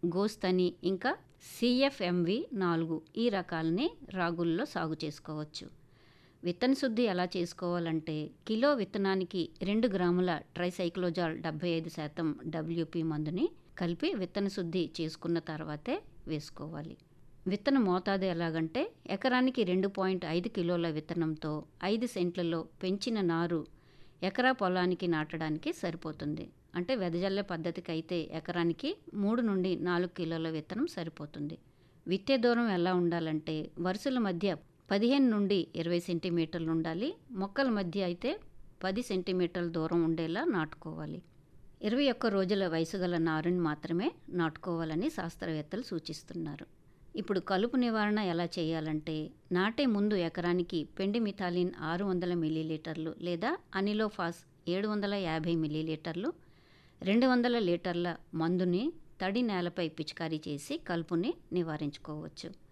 గోస్తని ఇంకా సిఎఫ్ఎంవి నాలుగు ఈ రకాలని రాగుల్లో సాగు చేసుకోవచ్చు విత్తన శుద్ధి ఎలా చేసుకోవాలంటే కిలో విత్తనానికి రెండు గ్రాముల ట్రైసైక్లోజాల్ డెబ్బై ఐదు శాతం డబ్ల్యూపి మందుని కలిపి విత్తన శుద్ధి చేసుకున్న తర్వాతే వేసుకోవాలి విత్తన మోతాదు ఎలాగంటే ఎకరానికి రెండు పాయింట్ ఐదు కిలోల విత్తనంతో ఐదు సెంట్లలో పెంచిన నారు ఎకరా పొలానికి నాటడానికి సరిపోతుంది అంటే వెదజల్లే పద్ధతికి అయితే ఎకరానికి మూడు నుండి నాలుగు కిలోల విత్తనం సరిపోతుంది విత్తే దూరం ఎలా ఉండాలంటే వరుసల మధ్య పదిహేను నుండి ఇరవై సెంటీమీటర్లు ఉండాలి మొక్కల మధ్య అయితే పది సెంటీమీటర్ల దూరం ఉండేలా నాటుకోవాలి ఇరవై ఒక్క రోజుల వయసు గల నారుని మాత్రమే నాటుకోవాలని శాస్త్రవేత్తలు సూచిస్తున్నారు ఇప్పుడు కలుపు నివారణ ఎలా చేయాలంటే నాటే ముందు ఎకరానికి పెండి మిథాలిన్ ఆరు వందల మిల్లీలీటర్లు లేదా అనిలోఫాస్ ఏడు వందల యాభై మిల్లీలీటర్లు రెండు వందల లీటర్ల మందుని తడి నేలపై పిచికారీ చేసి కలుపుని నివారించుకోవచ్చు